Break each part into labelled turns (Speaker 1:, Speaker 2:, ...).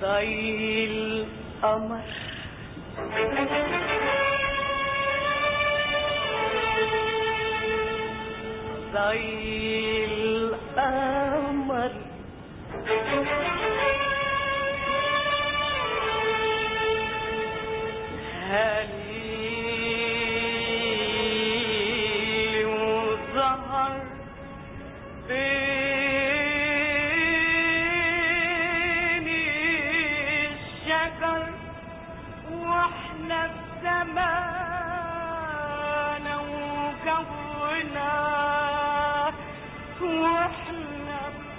Speaker 1: زي القمر زي القمر هلي وظهر بين الشجر واحنا بزمانه وجونا واحنا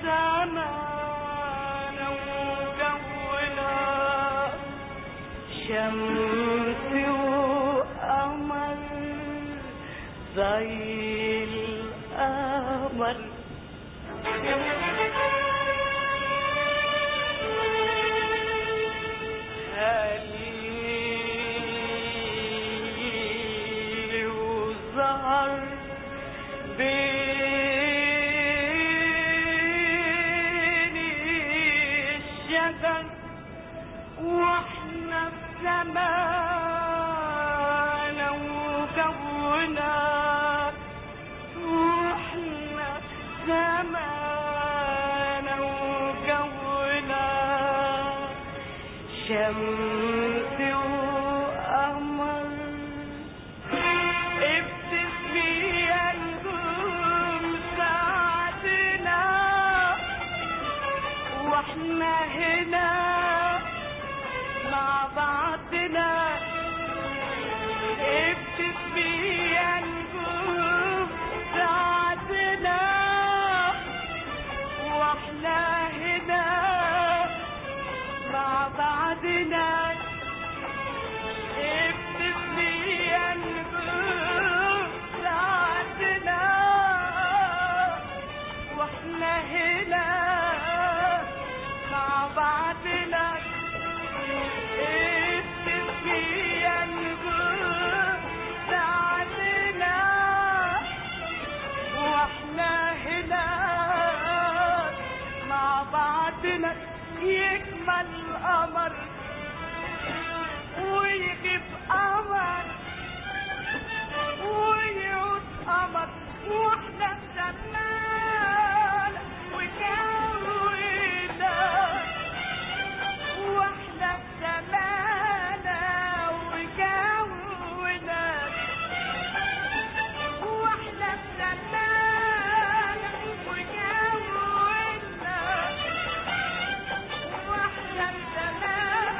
Speaker 1: بزمانه وجونا شمس وقمر زي القمر هلي وظهر بين الشجر واحنا في زمان وجونا واحنا في زمان وجونا شمس وقمر ابتسمي يا نجوم ساعتنا واحنا هنا مع بعضنا ابتسمي يا نجوم ساعتنا واحنا هنا مع بعضنا ابتسمي يا نجوم ساعتنا واحنا هنا مع بعضنا ابتسمي يا نجوم ساعتنا واحنا هنا مع بعضنا يكمل قمر ويغيب قمر ويعود قمر واحنا في زمان وجونا واحنا في زمان وجونا واحنا في زمان وجونا واحنا في زمان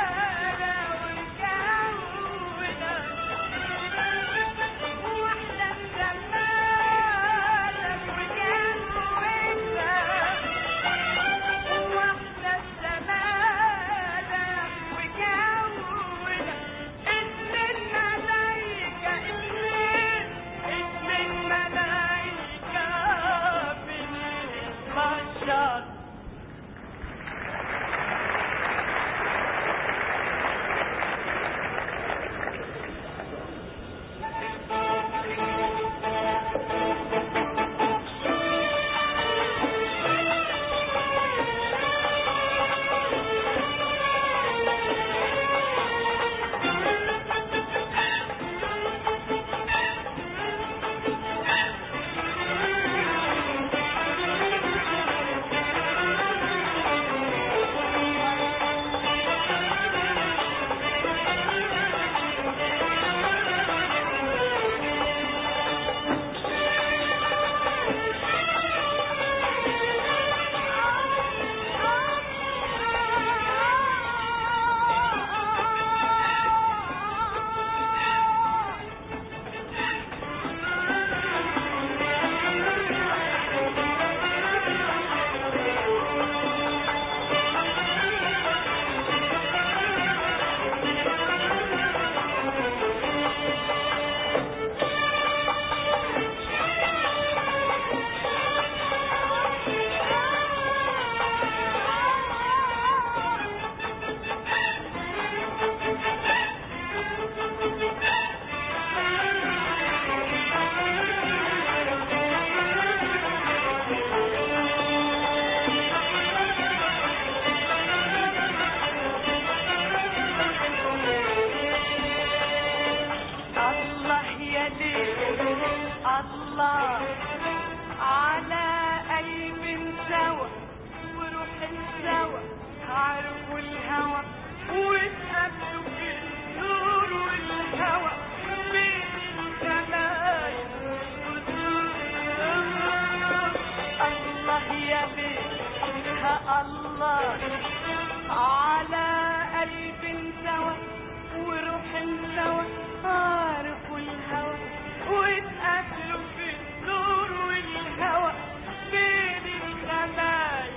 Speaker 1: الله على قلب سوا وروح سوا عارفوا الهوى واتقابلوا في النور والهوى بين الخلايا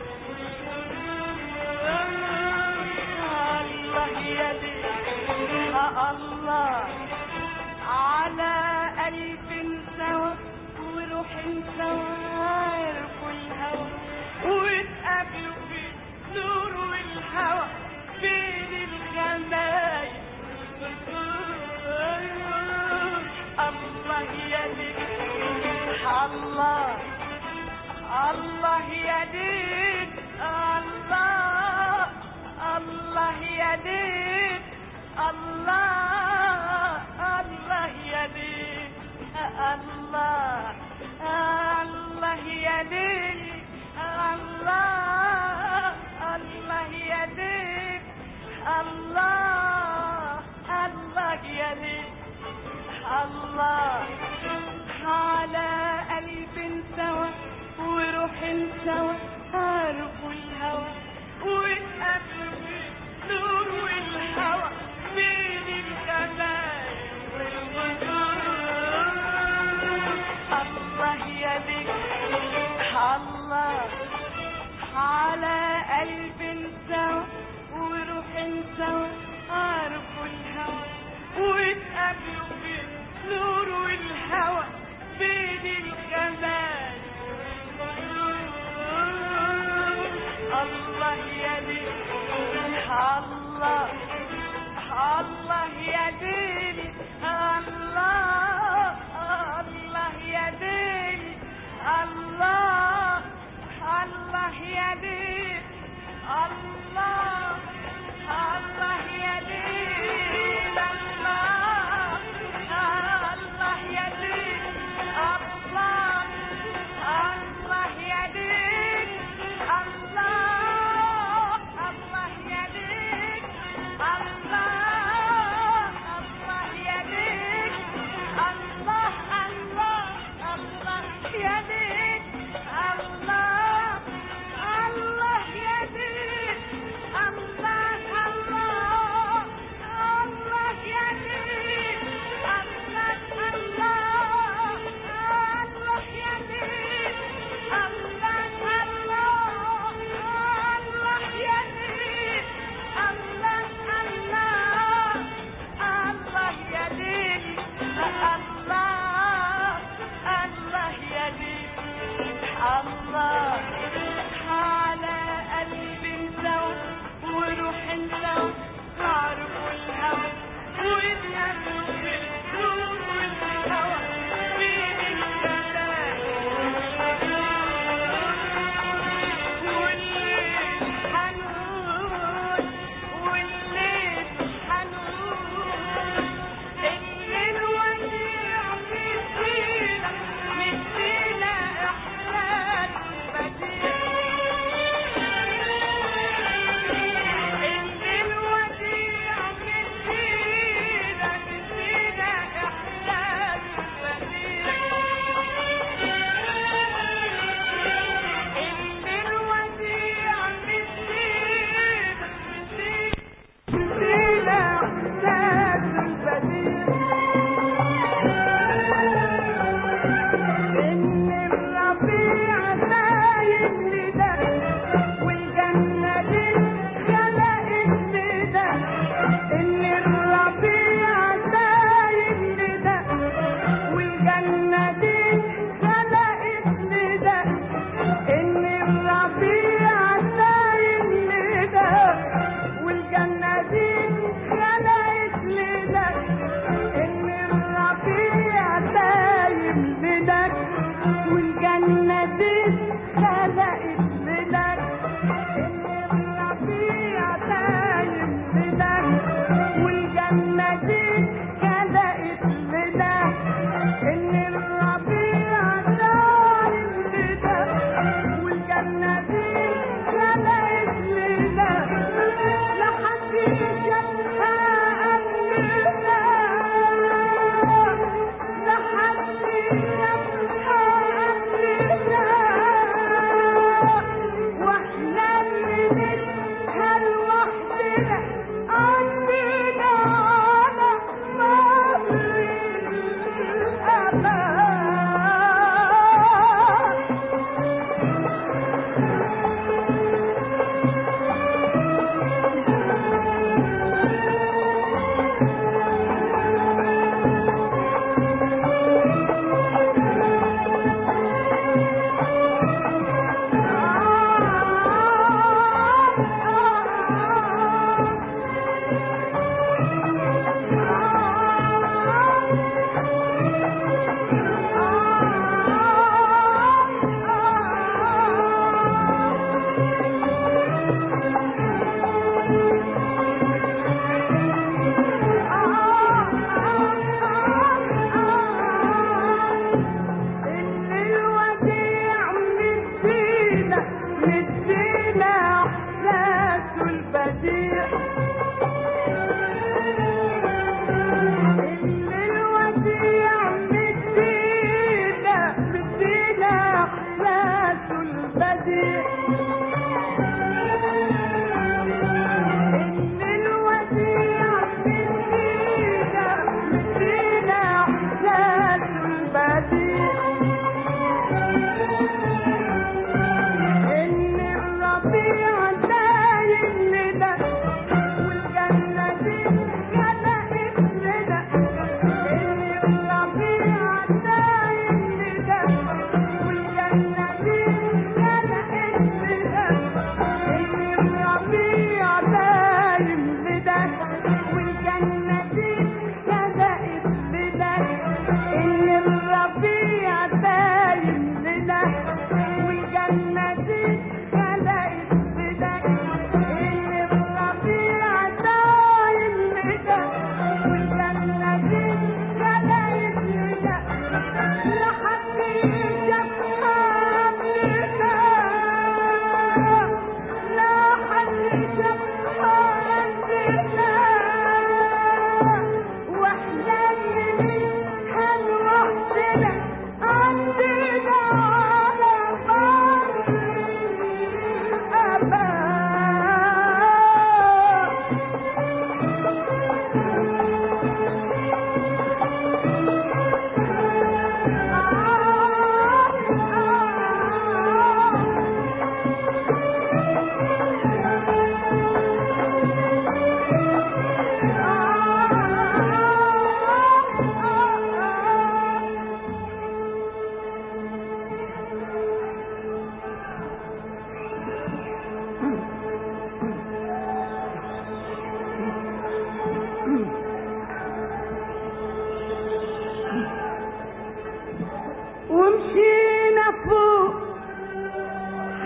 Speaker 1: الله يا ليل الله على قلب سوا وروح سوا عارفوا الهوى واتقابلوا في النور والهوى بين الخلايا الله يا ليل الله الله يا دين الله الله يا دين الله الله يا دين الله الله يا دين الله الله يا دين الله الله يا دين الله على قلب سوا وروح سوا عارفوا الهوى واتقابلوا في النور والهوى بين الخلايا الله يا ذكر الله على قلب سوا وروح سوا عارفوا الهوى واتقابلوا في النور والهوى بين الخلايا الله يا ذكر الله الله يا ديني الله الله يا ديني الله الله يا ديني الله الله يا ديني الله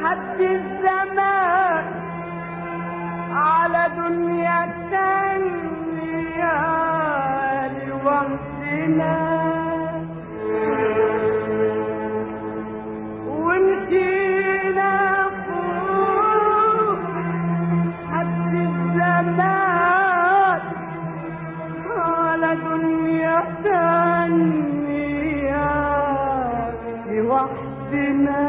Speaker 1: حد الزمان على دنيا تانية لوحدنا ومشينا فوق حد الزمان على دنيا تانية لوحدنا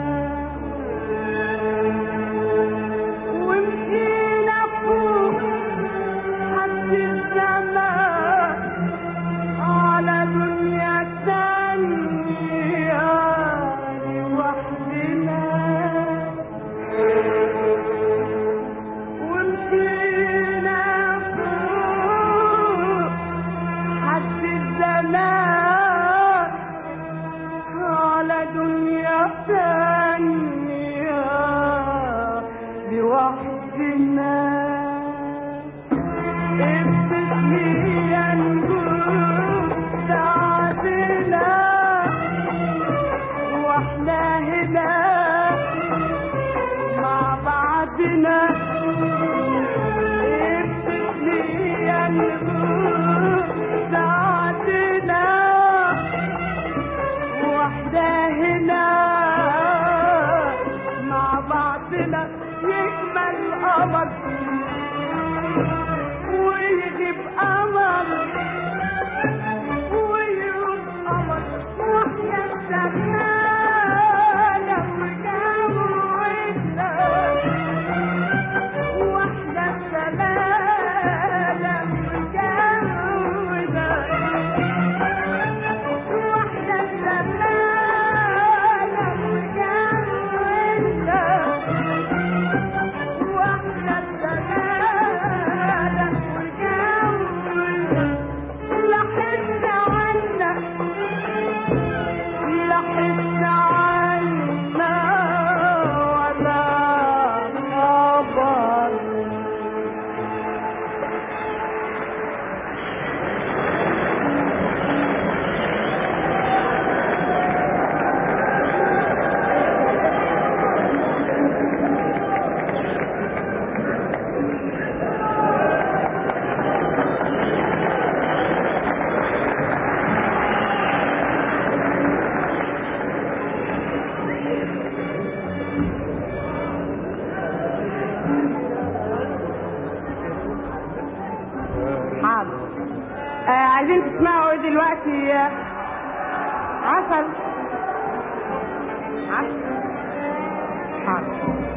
Speaker 1: ومشينا فوق حد الزمان على دنيا تانية لوحدنا ومشينا فوق حد الزمان على دنيا تانية لوحدنا ابتسمي يا نجوم ساعتنا واحنا هنا مع بعضنا ابتسمي يا نجوم ساعتنا واحدة هنا مع بعضنا يكمل قمر ويغيب قمر ويروح قمر واحنا السمانة وجونا واحنا السمانة وجونا واحدة الزمانة وجوزنا واحدة الزمانة وجوزنا لا حس عنا لا حس عنا ولا خبر حاضر آه عايزين تسمعوا ايه دلوقتي آه، عسل عسل حاضر